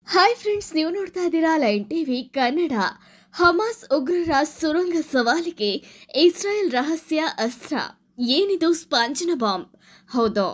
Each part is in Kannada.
ಹಾಯ್ ಫ್ರೆಂಡ್ಸ್ ನೀವು ನೋಡ್ತಾ ಇದ್ದೀರಾ ಲೈನ್ ಟಿವಿ ಕನ್ನಡ ಹಮಾಸ್ ಉಗ್ರರ ಸುರಂಗ ಸವಾಲಿಗೆ ಇಸ್ರಾಯೇಲ್ ರಹಸ್ಯ ಅಸ್ತ್ರ ಏನಿದು ಸ್ಪಾಂಜಿನ ಬಾಂಬ್ ಹೌದು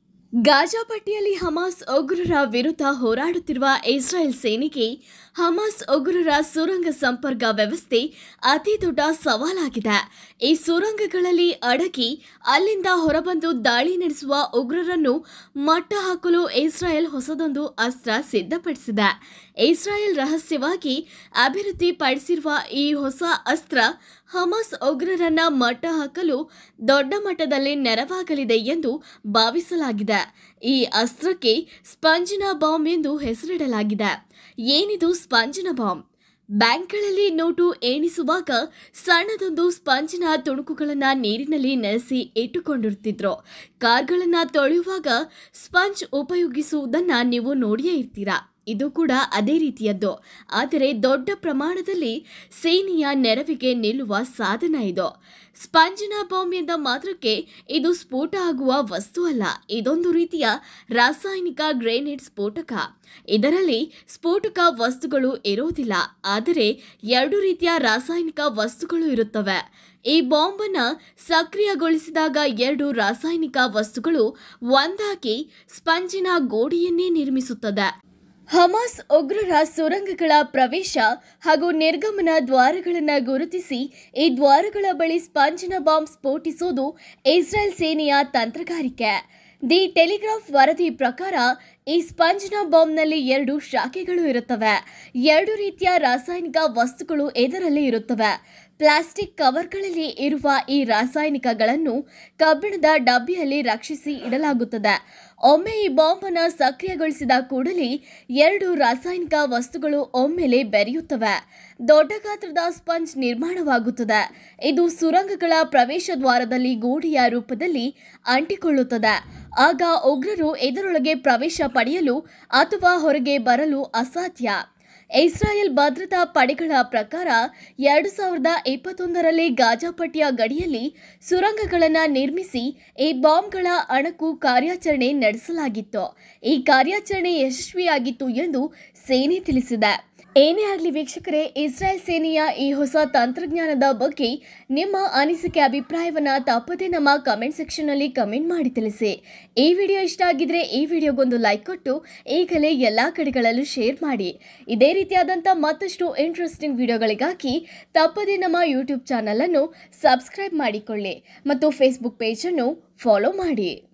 ಗಾಜಾ ಪಟ್ಟಿಯಲ್ಲಿ ಹಮಾಸ್ ಉಗ್ರರ ವಿರುದ್ಧ ಹೋರಾಡುತ್ತಿರುವ ಇಸ್ರಾಯೇಲ್ ಸೇನೆಗೆ ಹಮಾಸ್ ಉಗ್ರರ ಸುರಂಗ ಸಂಪರ್ಕ ವ್ಯವಸ್ಥೆ ಅತಿ ದೊಡ್ಡ ಸವಾಲಾಗಿದೆ ಈ ಸುರಂಗಗಳಲ್ಲಿ ಅಡಗಿ ಅಲ್ಲಿಂದ ಹೊರಬಂದು ದಾಳಿ ನಡೆಸುವ ಉಗ್ರರನ್ನು ಮಟ್ಟ ಹಾಕಲು ಇಸ್ರಾಯೇಲ್ ಹೊಸದೊಂದು ಅಸ್ತ್ರ ಸಿದ್ಧಪಡಿಸಿದೆ ಇಸ್ರಾಯೇಲ್ ರಹಸ್ಯವಾಗಿ ಅಭಿವೃದ್ಧಿಪಡಿಸಿರುವ ಈ ಹೊಸ ಅಸ್ತ್ರ ಹಮಾಸ್ ಉಗ್ರರನ್ನ ಮಟ್ಟ ಹಾಕಲು ದೊಡ್ಡ ಮಟ್ಟದಲ್ಲಿ ನೆರವಾಗಲಿದೆ ಎಂದು ಭಾವಿಸಲಾಗಿದೆ ಈ ಅಸ್ತ್ರಕ್ಕೆ ಸ್ಪಂಜಿನ ಬಾಂಬ್ ಎಂದು ಹೆಸರಿಡಲಾಗಿದೆ ಏನಿದು ಸ್ಪಂಜಿನ ಬಾಂಬ್ ಬ್ಯಾಂಕ್ಗಳಲ್ಲಿ ನೋಟು ಎಣಿಸುವಾಗ ಸಣ್ಣದೊಂದು ಸ್ಪಂಜಿನ ತುಣುಕುಗಳನ್ನ ನೀರಿನಲ್ಲಿ ನೆನೆಸಿ ಇಟ್ಟುಕೊಂಡಿರ್ತಿದ್ರು ಕಾರ್ಗಳನ್ನ ತೊಳೆಯುವಾಗ ಸ್ಪಂಜ್ ಉಪಯೋಗಿಸುವುದನ್ನ ನೀವು ನೋಡಿಯೇ ಇರ್ತೀರಾ ಇದು ಕೂಡ ಅದೇ ರೀತಿಯದ್ದು ಆದರೆ ದೊಡ್ಡ ಪ್ರಮಾಣದಲ್ಲಿ ಸೇನೆಯ ನೆರವಿಗೆ ನಿಲ್ಲುವ ಸಾಧನ ಇದು ಸ್ಪಂಜಿನ ಬಾಂಬ್ ಎಂದ ಮಾತ್ರಕ್ಕೆ ಇದು ಸ್ಫೋಟ ಆಗುವ ವಸ್ತು ಅಲ್ಲ ಇದೊಂದು ರೀತಿಯ ರಾಸಾಯನಿಕ ಗ್ರೆನೇಡ್ ಸ್ಫೋಟಕ ಇದರಲ್ಲಿ ಸ್ಫೋಟಕ ವಸ್ತುಗಳು ಇರೋದಿಲ್ಲ ಆದರೆ ಎರಡು ರೀತಿಯ ರಾಸಾಯನಿಕ ವಸ್ತುಗಳು ಇರುತ್ತವೆ ಈ ಬಾಂಬನ್ನು ಸಕ್ರಿಯಗೊಳಿಸಿದಾಗ ಎರಡು ರಾಸಾಯನಿಕ ವಸ್ತುಗಳು ಒಂದಾಗಿ ಸ್ಪಂಜಿನ ಗೋಡೆಯನ್ನೇ ನಿರ್ಮಿಸುತ್ತದೆ ಹಮಾಸ್ ಉಗ್ರರ ಸುರಂಗಗಳ ಪ್ರವೇಶ ಹಾಗೂ ನಿರ್ಗಮನ ದ್ವಾರಗಳನ್ನು ಗುರುತಿಸಿ ಈ ದ್ವಾರಗಳ ಬಳಿ ಸ್ಪಂಜಿನ ಬಾಂಬ್ ಸ್ಫೋಟಿಸುವುದು ಇಸ್ರೇಲ್ ಸೇನೆಯ ತಂತ್ರಗಾರಿಕೆ ದಿ ಟೆಲಿಗ್ರಾಫ್ ವರದಿ ಪ್ರಕಾರ ಈ ಸ್ಪಂಜಿನ ಬಾಂಬ್ನಲ್ಲಿ ಎರಡು ಶಾಖೆಗಳು ಇರುತ್ತವೆ ಎರಡು ರೀತಿಯ ರಾಸಾಯನಿಕ ವಸ್ತುಗಳು ಇದರಲ್ಲಿ ಇರುತ್ತವೆ ಪ್ಲಾಸ್ಟಿಕ್ ಕವರ್ಗಳಲ್ಲಿ ಇರುವ ಈ ರಾಸಾಯನಿಕಗಳನ್ನು ಕಬ್ಬಿಣದ ಡಬ್ಬಿಯಲ್ಲಿ ರಕ್ಷಿಸಿ ಇಡಲಾಗುತ್ತದೆ ಒಮ್ಮೆ ಈ ಬಾಂಬನ್ನು ಸಕ್ರಿಯಗೊಳಿಸಿದ ಕೂಡಲೇ ಎರಡು ರಾಸಾಯನಿಕ ವಸ್ತುಗಳು ಒಮ್ಮೆಲೆ ಬೆರೆಯುತ್ತವೆ ದೊಡ್ಡ ಗಾತ್ರದ ಸ್ಪಂಜ್ ನಿರ್ಮಾಣವಾಗುತ್ತದೆ ಇದು ಸುರಂಗಗಳ ಪ್ರವೇಶ ದ್ವಾರದಲ್ಲಿ ಗೋಡೆಯ ರೂಪದಲ್ಲಿ ಅಂಟಿಕೊಳ್ಳುತ್ತದೆ ಆಗ ಉಗ್ರರು ಇದರೊಳಗೆ ಪ್ರವೇಶ ಪಡೆಯಲು ಅಥವಾ ಹೊರಗೆ ಬರಲು ಅಸಾಧ್ಯ ಇಸ್ರಾಯೇಲ್ ಭದ್ರತಾ ಪಡೆಗಳ ಪ್ರಕಾರ ಎರಡು ಸಾವಿರದ ಇಪ್ಪತ್ತೊಂದರಲ್ಲಿ ಗಾಜಾಪಟ್ಟಿಯ ಗಡಿಯಲ್ಲಿ ಸುರಂಗಗಳನ್ನು ನಿರ್ಮಿಸಿ ಈ ಬಾಂಬ್ಗಳ ಅಣಕು ಕಾರ್ಯಾಚರಣೆ ನಡೆಸಲಾಗಿತ್ತು ಈ ಕಾರ್ಯಾಚರಣೆ ಯಶಸ್ವಿಯಾಗಿತ್ತು ಎಂದು ಸೇನೆ ತಿಳಿಸಿದೆ ಏನೇ ಆಗಲಿ ವೀಕ್ಷಕರೇ ಇಸ್ರಾಯೇಲ್ ಸೇನೆಯ ಈ ಹೊಸ ತಂತ್ರಜ್ಞಾನದ ಬಗ್ಗೆ ನಿಮ್ಮ ಅನಿಸಿಕೆ ಅಭಿಪ್ರಾಯವನ್ನ ತಪ್ಪದೆ ನಮ್ಮ ಕಮೆಂಟ್ ಸೆಕ್ಷನ್ನಲ್ಲಿ ಕಮೆಂಟ್ ಮಾಡಿ ತಿಳಿಸಿ ಈ ವಿಡಿಯೋ ಇಷ್ಟ ಆಗಿದ್ರೆ ಈ ವಿಡಿಯೋಗೊಂದು ಲೈಕ್ ಕೊಟ್ಟು ಈಗಲೇ ಎಲ್ಲ ಕಡೆಗಳಲ್ಲೂ ಶೇರ್ ಮಾಡಿ ಇದೇ ರೀತಿಯಾದಂಥ ಮತ್ತಷ್ಟು ಇಂಟ್ರೆಸ್ಟಿಂಗ್ ವಿಡಿಯೋಗಳಿಗಾಗಿ ತಪ್ಪದೆ ನಮ್ಮ ಯೂಟ್ಯೂಬ್ ಚಾನಲನ್ನು ಸಬ್ಸ್ಕ್ರೈಬ್ ಮಾಡಿಕೊಳ್ಳಿ ಮತ್ತು ಫೇಸ್ಬುಕ್ ಪೇಜನ್ನು ಫಾಲೋ ಮಾಡಿ